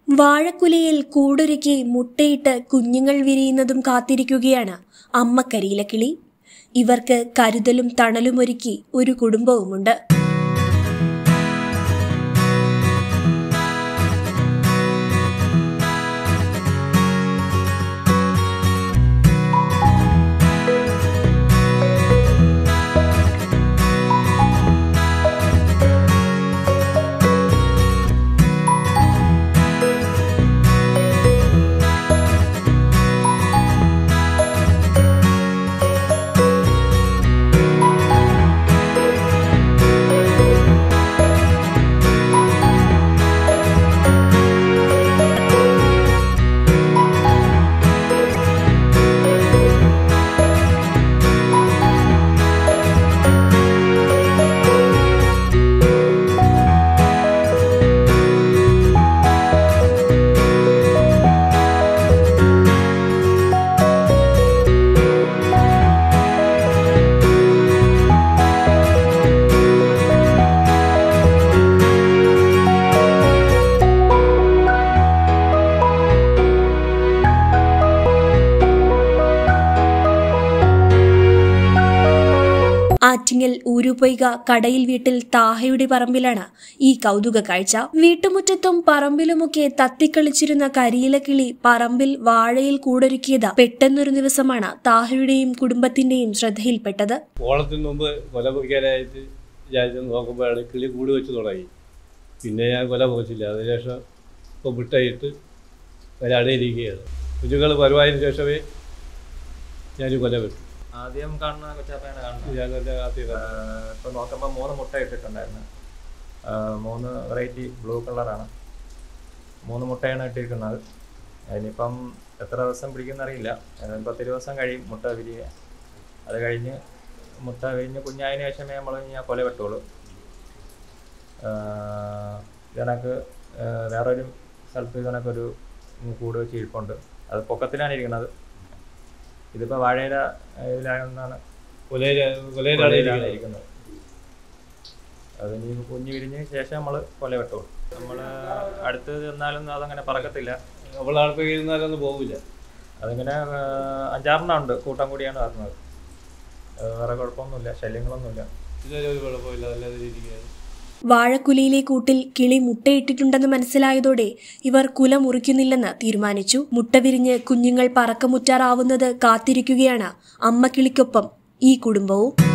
വാഴക്കുലയിൽ കൂടൊരുക്കി മുട്ടയിട്ട് കുഞ്ഞുങ്ങൾ വിരിയുന്നതും കാത്തിരിക്കുകയാണ് അമ്മ കരിയിലക്കിളി ഇവർക്ക് കരുതലും തണലുമൊരുക്കി ഒരു കുടുംബവുമുണ്ട് ആറ്റിങ്ങൽ ഊരുപൊയ്ക കടയിൽ വീട്ടിൽ താഹയുടെ പറമ്പിലാണ് ഈ കൗതുക കാഴ്ച വീട്ടുമുറ്റത്തും പറമ്പിലുമൊക്കെ തത്തിക്കളിച്ചിരുന്ന കരിയിലക്കിളി പറമ്പിൽ വാഴയിൽ കൂടൊരുക്കിയത് പെട്ടെന്നൊരു ദിവസമാണ് താഹയുടെയും കുടുംബത്തിന്റെയും ശ്രദ്ധയിൽപ്പെട്ടത് ഓണത്തിന് മുമ്പ് കൊല പൊയ്ക്കാനായിട്ട് വിചാരിച്ചു നോക്കുമ്പോഴാണ് കിളി കൂട് വെച്ച് തുടങ്ങി പിന്നെ ഞാൻ കൊല പോച്ചില്ല അതിനുശേഷം ഇപ്പോൾ മുട്ടയിട്ട് കൊല അടയിരിക്കുകയാണ് കുഞ്ഞുങ്ങൾ വരുവായതിനു ശേഷമേ ഞാൻ കൊല വെച്ചു ആദ്യം കാണുന്ന കൊച്ചാപ്പയാണ് കാണുന്നത് ഞാൻ എൻ്റെ ആദ്യം കണ്ടത്. ആഹ് ഇപ്പൊ നോക്കുമ്പോൾ മൂന്ന് മുട്ട ഇട്ടിട്ടുണ്ടായിരുന്നു ആഹ് മൂന്ന് വെറൈറ്റി ബ്ലൂ കളറാണ് മൂന്ന് മുട്ടയാണ് ഇട്ടിരിക്കുന്നത് അതിനിപ്പം എത്ര ദിവസം പിടിക്കുന്ന അറിയില്ല ഏതായാലും പത്ത് ദിവസം കഴിയും മുട്ട വിരിയുക അത് കഴിഞ്ഞ് മുട്ട വിരിഞ്ഞ് കുഞ്ഞായതിനു ശേഷമേ നമ്മൾ ഞാൻ കൊല വെട്ടുള്ളൂ ആഹ് ഇതിനക്ക് ആഹ് വേറൊരു സ്ഥലത്ത് ഇതിനക്കൊരു കൂട് വെച്ച് ഇരിപ്പുണ്ട് അത് പൊക്കത്തിലാണ് ഇരിക്കുന്നത് ഇതിപ്പോൾ വാഴയില ഇതിലാണെന്നാണ് കൊലയില കൊലയിലാണ് കൊലയിലാണ് ഇരിക്കുന്നത്. ഇരിക്കുന്നത് അത് ഇനി കുഞ്ഞ് വിരിഞ്ഞ ശേഷം നമ്മൾ കൊല വെട്ടോളൂ നമ്മൾ അടുത്ത് ചെന്നാലൊന്നും അതങ്ങനെ പറക്കത്തില്ല അവൾ അടുത്ത് ഇരുന്നാലൊന്നും പോകില്ല അതിങ്ങനെ ആ, അഞ്ചാറെണ്ണം ഉണ്ട് കൂട്ടം കൂടിയാണ് വരുന്നത് അത് വേറെ കുഴപ്പമൊന്നുമില്ല ശല്യങ്ങളൊന്നുമില്ല ഇതൊരു ഒരു കുഴപ്പമില്ല നല്ല രീതിക്കാണ് വാഴക്കുലയിലെ കൂട്ടിൽ കിളി മുട്ടയിട്ടിട്ടുണ്ടെന്ന് മനസ്സിലായതോടെ ഇവർ കുല മുറിക്കുന്നില്ലെന്ന് തീരുമാനിച്ചു മുട്ട വിരിഞ്ഞ് കുഞ്ഞുങ്ങൾ പറക്കമുറ്റാറാവുന്നത് കാത്തിരിക്കുകയാണ് അമ്മ കിളിക്കൊപ്പം ഈ കുടുംബവും